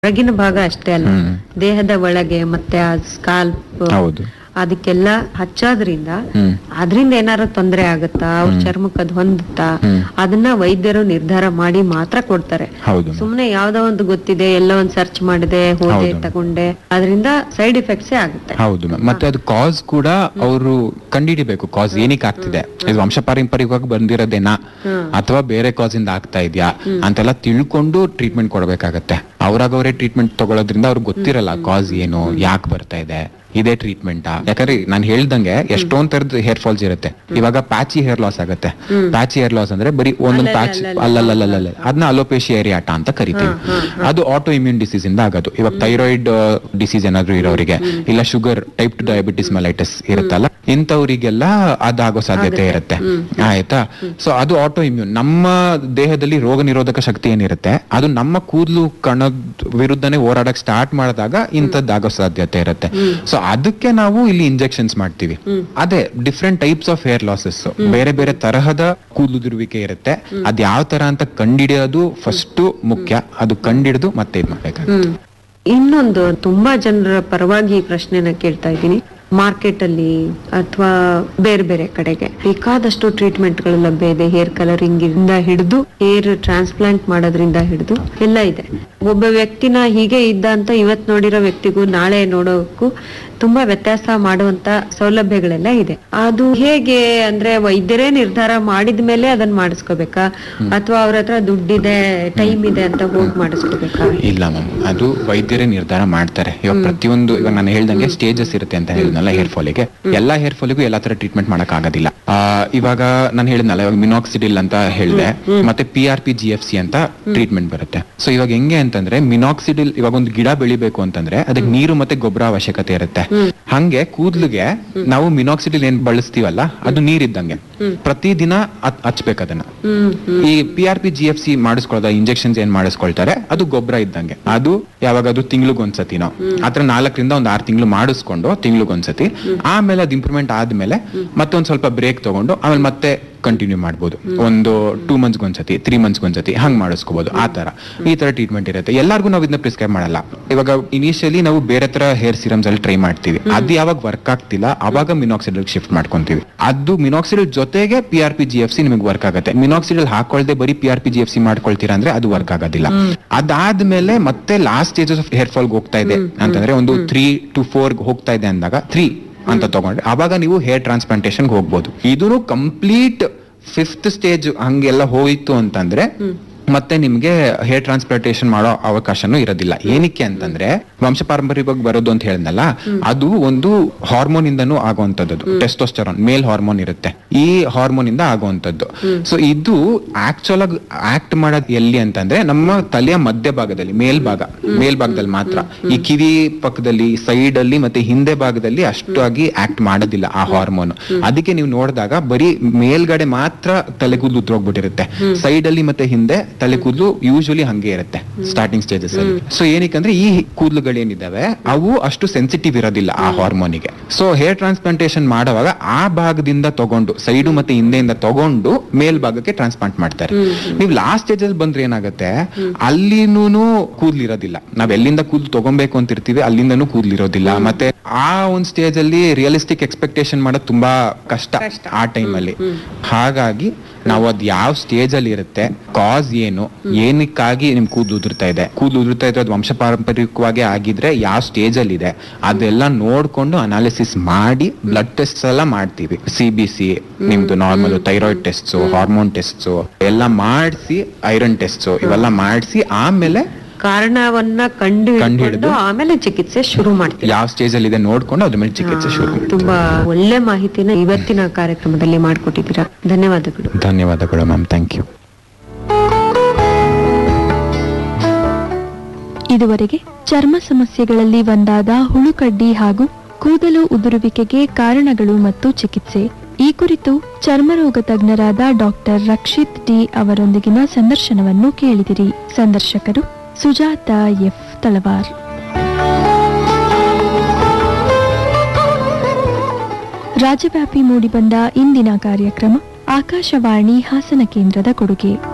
ಹೊರಗಿನ ಭಾಗ ಅಷ್ಟೇ ಅಲ್ಲ ಹ್ಮ್. ದೇಹದ ಒಳಗೆ ಮತ್ತೆ ಆ ಸ್ಕಾಲ್ಪ್ ಹೌದು ಅದಕ್ಕೆಲ್ಲ ಹಚ್ಚೋದ್ರಿಂದ ಹ್ಮ್ ಅದ್ರಿಂದ ಏನಾದ್ರು ತೊಂದರೆ ಆಗುತ್ತಾ ಅವ್ರ ಚರ್ಮಕ್ಕೆ ಅದ್ ಹೊಂದುತ್ತಾ ಹ್ಮ್. ಅದನ್ನ ವೈದ್ಯರು ನಿರ್ಧಾರ ಮಾಡಿ ಮಾತ್ರ ಕೊಡ್ತಾರೆ ಹೌದು ಸುಮ್ನೆ ಯಾವ್ದೋ ಒಂದು ಗೊತ್ತಿದೆ ಎಲ್ಲ ಒಂದ್ ಸರ್ಚ್ ಮಾಡಿದೆ ಹೋದೆ ಹೌದು. ತಗೊಂಡೆ ಅದರಿಂದ ಸೈಡ್ ಎಫೆಕ್ಟ್ಸೇ ಆಗುತ್ತೆ ಹೌದು ma'am. ಮತ್ತೆ ಅದು ಕಾಸ್ ಕೂಡ ಅವರು ಕಂಡಿಡಿಬೇಕು ಕಾಸ್ ಏನಕ್ಕೆ ಆಗ್ತಿದೆ ಇದು ವಂಶ ಪಾರಂಪರಿಕವಾಗಿ ಬಂದಿರೋದೇನಾ ಅಥವಾ ಬೇರೆ ಕಾಸ್ ಇಂದ ಆಗ್ತಾ ಇದೆಯಾ ಅಂತೆಲ್ಲ ತಿಳ್ಕೊಂಡು ಟ್ರೀಟ್ಮೆಂಟ್ ಕೊಡ್ಬೇಕಾಗತ್ತೆ ಅವ್ರಾಗ ಅವರೇ ಟ್ರೀಟ್ಮೆಂಟ್ ತಗೊಳ್ಳೋದ್ರಿಂದ ಅವ್ರಿಗೆ ಗೊತ್ತಿರಲ್ಲ ಕಾಸ್ ಏನು ಯಾಕೆ ಬರ್ತಾ ಇದೆ ಇದೇ ಟ್ರೀಟ್ಮೆಂಟ್ ಯಾಕಂದ್ರೆ ನಾನು ಹೇಳ್ದಂಗೆ ಎಷ್ಟೊಂದ್ ತರದ ಹೇರ್ ಫಾಲ್ಸ್ ಇರುತ್ತೆ ಇವಾಗ ಪ್ಯಾಚಿ ಹೇರ್ ಲಾಸ್ ಆಗುತ್ತೆ ಪ್ಯಾಚಿ ಹೇರ್ ಲಾಸ್ ಅಂದ್ರೆ ಬರೀ ಒಂದೊಂದು ಪ್ಯಾಚ್ ಅಲ್ಲಲ್ಲಲ್ಲ ಅದನ್ನ ಅಲೋಪೇಶಿ ಏರಿಯಾಟ ಅಂತ ಕರಿತೀವಿ ಅದು ಆಟೋ ಇಮ್ಯೂನ್ ಡಿಸೀಸ್ ಇಂದ ಆಗೋದು ಇವಾಗ ಥೈರಾಯ್ಡ್ ಡಿಸೀಸ್ ಏನಾದ್ರು ಇರೋರಿಗೆ ಇಲ್ಲ sugar type two diabetes mellitus ಇರುತ್ತಲ್ಲ ಇಂಥವ್ರಿಗೆಲ್ಲ ಅದಾಗೋ ಸಾಧ್ಯತೆ ಇರುತ್ತೆ ಆಯ್ತಾ ಸೊ ಅದು ಆಟೋ ಇಮ್ಯೂನ್ ನಮ್ಮ ದೇಹದಲ್ಲಿ ರೋಗ ನಿರೋಧಕ ಶಕ್ತಿ ಏನಿರುತ್ತೆ ಅದು ನಮ್ಮ ಕೂದಲು ಕಣದ ವಿರುದ್ಧನೇ ಹೋರಾಡಕ್ ಸ್ಟಾರ್ಟ್ ಮಾಡಿದಾಗ ಇಂಥದ್ದಾಗೋ ಸಾಧ್ಯತೆ ಇರುತ್ತೆ ಸೊ ಅದಕ್ಕೆ ನಾವು ಇಲ್ಲಿ ಇಂಜೆಕ್ಷನ್ಸ್ ಮಾಡ್ತೀವಿ ಅದೇ different types of hair losses ಬೇರೆ ಬೇರೆ ತರಹದ ಕೂದಲುದುರುವಿಕೆ ಇರುತ್ತೆ ಅದ್ ಯಾವ ತರ ಅಂತ ಕಂಡಿಡಿಯೋದು ಫಸ್ಟ್ ಮುಖ್ಯ ಅದು ಕಂಡಿಡಿದು ಮತ್ತೆ ಇದ್ ಮಾಡ್ಬೇಕಾಗುತ್ತೆ ಹ್ಮ್ ಇನ್ನೊಂದು ತುಂಬಾ ಜನರ ಪರವಾಗಿ ಈ ಪ್ರಶ್ನೆನ ಕೇಳ್ತಾ ಇದ್ದೀನಿ ಮಾರ್ಕೆಟ್ ಅಲ್ಲಿ ಅಥವಾ ಬೇರೆ ಬೇರೆ ಕಡೆಗೆ ಬೇಕಾದಷ್ಟು ಟ್ರೀಟ್ಮೆಂಟ್ ಗಳು ಲಭ್ಯ ಇದೆ ಹೇರ್ ಕಲರಿಂಗ್ ಇಂದ ಹಿಡಿದು ಹೇರ್ ಟ್ರಾನ್ಸ್ಪ್ಲಾಂಟ್ ಮಾಡೋದ್ರಿಂದ ಹಿಡಿದು ಎಲ್ಲ ಇದೆ ಒಬ್ಬ ವ್ಯಕ್ತಿನ ಹೀಗೆ ಇದ್ದ ಅಂತ ಇವತ್ ನೋಡಿರೋ ವ್ಯಕ್ತಿಗೂ ನಾಳೆ ನೋಡೋಕ್ಕೂ ತುಂಬಾ ವ್ಯತ್ಯಾಸ ಮಾಡುವಂತ ಸೌಲಭ್ಯಗಳೆಲ್ಲ ಇದೆ ಅದು ಹೇಗೆ ಅಂದ್ರೆ ವೈದ್ಯರೇ ನಿರ್ಧಾರ ಮಾಡಿದ ಮೇಲೆ ಅದನ್ನ ಮಾಡಿಸ್ಕೋಬೇಕಾ ಅಥವಾ ಅವ್ರ ಹತ್ರ ದುಡ್ಡಿದೆ ಟೈಮ್ ಇದೆ ಅಂತ ಹೋಗಿ ಮಾಡಿಸ್ಕೋಬೇಕಾ ಇಲ್ಲ ಮ್ಯಾಮ್ ಅದು ವೈದ್ಯರೇ ನಿರ್ಧಾರ ಮಾಡ್ತಾರೆ ಇವಾಗ ಪ್ರತಿಯೊಂದು ಇವಾಗ ನಾನು ಹೇಳ್ದಂಗೆ ಸ್ಟೇಜಸ್ ಇರುತ್ತೆ ಅಂತ ಹೇಳಿದ್ನಲ್ಲ ಹೇರ್ ಫಾಲಿಗೆ ಎಲ್ಲಾ ಹೇರ್ ಫಾಲಿಗೂ ಎಲ್ಲಾ ತರ ಟ್ರೀಟ್ಮೆಂಟ್ ಮಾಡಕ್ ಆಗೋದಿಲ್ಲ ಆ, ಇವಾಗ ನಾನು ಹೇಳಿದ್ನಲ್ಲ ಇವಾಗ ಮಿನಾಕ್ಸಿಡಿಲ್ ಅಂತ ಹೇಳಿದೆ ಮತ್ತೆ P R P G F C ಅಂತ ಟ್ರೀಟ್ಮೆಂಟ್ ಬರುತ್ತೆ ಸೊ ಇವಾಗ ಹೆಂಗೆ ಅಂತಂದ್ರೆ ಮಿನಾಕ್ಸಿಡಿಲ್ ಇವಾಗ ಒಂದು ಗಿಡ ಬೆಳಿಬೇಕು ಅಂತಂದ್ರೆ ಅದಕ್ಕೆ ನೀರು ಮತ್ತೆ ಗೊಬ್ಬರ ಅವಶ್ಯಕತೆ ಇರುತ್ತೆ ಹಂಗೆ ಕೂದ್ಲಿಗೆ ನಾವು ಮಿನಾಕ್ಸಿಡಿಲ್ ಏನ್ ಬಳಸ್ತೀವಲ್ಲ ಅದು ನೀರಿದ್ದಂಗೆ ಪ್ರತಿದಿನ ಹತ್- ಹಚ್ಬೇಕು ಅದನ್ನ ಹ್ಮ್ ಈ P R P G F C ಮಾಡಿಸ್ಕೊಳ್ಳೋದ ಇಂಜೆಕ್ಷನ್ಸ್ ಏನ್ ಮಾಡಿಸ್ಕೊಳ್ತಾರೆ ಅದು ಗೊಬ್ಬರ ಇದ್ದಂಗೆ ಅದು ಯಾವಾಗ ಅದು ತಿಂಗ್ಳಿಗೊಂದ್ಸತಿನೋ ಆತರ ನಾಲ್ಕರಿಂದ ಒಂದ್ ಆರು ತಿಂಗಳು ಮಾಡಿಸ್ಕೊಂಡು ತಿಂಗ್ಳಿಗೊಂದ್ಸತಿ ಆಮೇಲೆ ಅದು ಇಂಪ್ರೂವ್ಮೆಂಟ್ ಆದ್ಮೇಲೆ ಮತ್ತೊಂದ್ ಸ್ವಲ್ಪ ಬ್ರೇಕ್ ತಗೊಂಡು ಆಮೇಲೆ ಮತ್ತೆ ಕಂಟಿನ್ಯೂ ಮಾಡ್ಬೋದು ಒಂದು ಟೂ ಮಂತ್ಸ್ ಒಂದ್ಸತಿ ತ್ರೀ ಮಂತ್ಸ್ ಒಂದ್ಸತಿ ಹಂಗ್ ಮಾಡಿಸ್ಕೋಬಹುದು ಆ ತರ ಈ ತರ ಟ್ರೀಟ್ಮೆಂಟ್ ಇರುತ್ತೆ ಎಲ್ಲಾರ್ಗು ನಾವು ಇದನ್ನ ಪ್ರಿಸ್ಕ್ರೈಬ್ ಮಾಡಲ್ಲ ಇವಾಗ ಇನಿಷಿಯಲಿ ನಾವು ಬೇರೆ ತರ ಹೇರ್ ಸಿರಮ್ಸ್ ಅಲ್ಲಿ ಟ್ರೈ ಮಾಡ್ತೀವಿ ಅದು ಯಾವಾಗ ವರ್ಕ್ ಆಗ್ತಿಲ್ಲ ಅವಾಗ ಮಿನಾಕ್ಸಿಡಲ್ ಶಿಫ್ಟ್ ಮಾಡ್ಕೊಂತೀವಿ ಅದು ಮಿನಾಕ್ಸಿಡಲ್ ಜೊತೆಗೆ P R P G F C ನಿಮಗೆ ವರ್ಕ್ ಆಗುತ್ತೆ ಮಿನಾಕ್ಸಿಡಲ್ ಹಾಕೊಳ್ದೆ ಬರೀ P R P G F C ಮಾಡ್ಕೊಳ್ತೀರಾ ಅಂದ್ರೆ ಅದು ವರ್ಕ್ ಆಗೋದಿಲ್ಲ ಅದಾದ್ಮೇಲೆ ಮತ್ತೆ last stages of hair fall ಹೋಗ್ತಾ ಇದೆ ಅಂತಂದ್ರೆ ಒಂದು ತ್ರೀ ಟು ಫೋರ್ ಹೋಗ್ತಾ ಇದೆ ಅಂದಾಗ ತ್ರೀ ಅಂತ ತಗೊಂಡ್ರೆ ಅವಾಗ ನೀವು ಹೇರ್ ಟ್ರಾನ್ಸ್ಪ್ಲಾಂಟೇಶನ್ ಹೋಗ್ಬೋದು ಇದು ಕಂಪ್ಲೀಟ್ ಫಿಫ್ತ್ ಸ್ಟೇಜ್ ಹಂಗೆಲ್ಲ ಹೋಯ್ತು ಅಂತಂದ್ರೆ ಮತ್ತೆ ನಿಮ್ಗೆ ಹೇರ್ ಟ್ರಾನ್ಸ್ಪ್ಲಾಂಟೇಶನ್ ಮಾಡೋ ಅವಕಾಶನೂ ಇರೋದಿಲ್ಲ ಏನಕ್ಕೆ ಅಂತಂದ್ರೆ ವಂಶ ಪಾರಂಪರಿಕವಾಗಿ ಬರೋದು ಅಂತ ಹೇಳಿದ್ನಲ್ಲ ಅದು ಒಂದು ಹಾರ್ಮೋನ್ ಇಂದನೂ ಆಗುವಂತದ್ದು ಟೆಸ್ಟೋಸ್ಟೆರಾನ್ ಮೇಲ್ ಹಾರ್ಮೋನ್ ಇರುತ್ತೆ ಈ ಹಾರ್ಮೋನ್ ಇಂದ ಆಗುವಂತದ್ದು ಸೊ ಇದು ಆಕ್ಚುಲ್ ಆಗಿ ಆಕ್ಟ್ ಮಾಡೋದು ಎಲ್ಲಿ ಅಂತಂದ್ರೆ ನಮ್ಮ ತಲೆಯ ಮಧ್ಯಭಾಗದಲ್ಲಿ ಮೇಲ್ಭಾಗ ಮೇಲ್ಭಾಗದಲ್ಲಿ ಮಾತ್ರ ಈ ಕಿವಿ ಪಕ್ಕದಲ್ಲಿ ಸೈಡ್ ಅಲ್ಲಿ ಮತ್ತೆ ಹಿಂದೆ ಭಾಗದಲ್ಲಿ ಅಷ್ಟಾಗಿ ಆಕ್ಟ್ ಮಾಡೋದಿಲ್ಲ ಆ ಹಾರ್ಮೋನ್ ಅದಕ್ಕೆ ನೀವು ನೋಡಿದಾಗ ಬರೀ ಮೇಲ್ಗಡೆ ಮಾತ್ರ ತಲೆ ಕೂದಲು ಉದ್ರೋಗ್ಬಿಟ್ಟಿರುತ್ತೆ ಸೈಡ್ ಅಲ್ಲಿ ಮತ್ತೆ ಹಿಂದೆ ತಲೆ ಕೂದಲು ಯೂಶಲಿ ಹಂಗೆ ಇರುತ್ತೆ ಸ್ಟಾರ್ಟಿಂಗ್ ಸ್ಟೇಜಸ್ ಅಲ್ಲಿ ಸೊ ಏನಕ್ಕಂದ್ರೆ ಈ ಕೂದಲುಗಳೇನಿದಾವೆ ಅವು ಅಷ್ಟು ಸೆನ್ಸಿಟಿವ್ ಇರೋದಿಲ್ಲ ಆ ಹಾರ್ಮೋನಿಗೆ ಸೊ ಹೇರ್ ಟ್ರಾನ್ಸ್ಪ್ಲಾಂಟೇಶನ್ ಮಾಡುವಾಗ ಆ ಭಾಗದಿಂದ ತಗೊಂಡು ಸೈಡು ಮತ್ತೆ ಹಿಂದೆಯಿಂದ ತಗೊಂಡು ಮೇಲ್ಭಾಗಕ್ಕೆ ಟ್ರಾನ್ಸ್ಪ್ಲಾಂಟ್ ಮಾಡ್ತಾರೆ ನೀವು ಲಾಸ್ಟ್ ಸ್ಟೇಜ್ ಅಲ್ಲಿ ಬಂದ್ರೆ ಏನಾಗುತ್ತೆ ಅಲ್ಲಿನೂ ಕೂದ್ಲು ಇರೋದಿಲ್ಲ ನಾವ್ ಎಲ್ಲಿಂದ ಕೂದ್ಲು ತಗೊಬೇಕು ಅಂತ ಇರ್ತೀವಿ ಅಲ್ಲಿಂದನೂ ಕೂದ್ಲು ಇರೋದಿಲ್ಲ ಮತ್ತೆ ಆ ಒಂದ್ ಸ್ಟೇಜ್ ಅಲ್ಲಿ ರಿಯಲಿಸ್ಟಿಕ್ ಎಕ್ಸ್ಪೆಕ್ಟೇಷನ್ ಮಾಡೋದು ತುಂಬಾ ಕಷ್ಟ ಆ ಟೈಮ್ ಅಲ್ಲಿ ಹಾಗಾಗಿ ನಾವು ಅದ್ ಯಾವ ಸ್ಟೇಜ್ ಅಲ್ಲಿ ಇರುತ್ತೆ ಕಾಸ್ ಏನು ಏನಕ್ಕಾಗಿ ನಿಮ್ ಕೂದಲು ಉದುರ್ತಾ ಇದೆ ಕೂದಲು ಉದುರ್ತಾ ಇದ್ರೆ ಅದು ವಂಶ ಪಾರಂಪರಿಕವಾಗಿ ಆಗಿದ್ರೆ ಯಾವ ಸ್ಟೇಜ್ ಅಲ್ಲಿ ಇದೆ ಅದೆಲ್ಲ ನೋಡ್ಕೊಂಡು ಅನಾಲಿಸಿಸ್ ಮಾಡಿ ಬ್ಲಡ್ ಟೆಸ್ಟ್ ಎಲ್ಲ ಮಾಡ್ತೀವಿ ಸಿ ಬಿ ಸಿ ನಿಮ್ದು normal thyroid tests hormone tests ಎಲ್ಲ ಮಾಡಿಸಿ ಐರನ್ ಟೆಸ್ಟ್ಸ್ ಇವೆಲ್ಲ ಮಾಡಿಸಿ ಆಮೇಲೆ ಕಾರಣವನ್ನ ಕಂಡು ಕಂಡು ಹಿಡ್ಕೊಂಡು ಹಿಡ್ದು ಆಮೇಲೆ ಚಿಕಿತ್ಸೆ ಶುರು ಮಾಡ್ತೀವಿ ಯಾವ ಸ್ಟೇಜ್ ಅಲ್ಲಿ ಇದೆ ನೋಡ್ಕೊಂಡು ಅದ್ರ ಮೇಲೆ ಚಿಕಿತ್ಸೆ ಶುರು ಮಾಡ್ತೀವಿ. ತುಂಬಾ ಒಳ್ಳೆ ಮಾಹಿತಿನ ಇವತ್ತಿನ ಕಾರ್ಯಕ್ರಮದಲ್ಲಿ ಮಾಡ್ಕೊಟ್ಟಿದ್ದೀರಾ ಧನ್ಯವಾದಗಳು ಧನ್ಯವಾದಗಳು ಮ್ಯಾಮ್ ಥ್ಯಾಂಕ್ ಯು ಇದುವರೆಗೆ ಚರ್ಮ ಸಮಸ್ಯೆಗಳಲ್ಲಿ ಒಂದಾದ ಹುಳುಕಡ್ಡಿ ಹಾಗೂ ಕೂದಲು ಉದುರುವಿಕೆಗೆ ಕಾರಣಗಳು ಮತ್ತು ಚಿಕಿತ್ಸೆ ಈ ಕುರಿತು ಚರ್ಮರೋಗ ತಜ್ಞರಾದ ಡಾಕ್ಟರ್ ರಕ್ಷಿತ್ ಡಿ ಅವರೊಂದಿಗಿನ ಸಂದರ್ಶನವನ್ನು ಕೇಳಿದಿರಿ ಸಂದರ್ಶಕರು ಸುಜಾತ ಎಫ್ ತಳವಾರ್ ರಾಜ್ಯವ್ಯಾಪಿ ಮೂಡಿಬಂದ ಇಂದಿನ ಕಾರ್ಯಕ್ರಮ ಆಕಾಶವಾಣಿ ಹಾಸನ ಕೇಂದ್ರದ ಕೊಡುಗೆ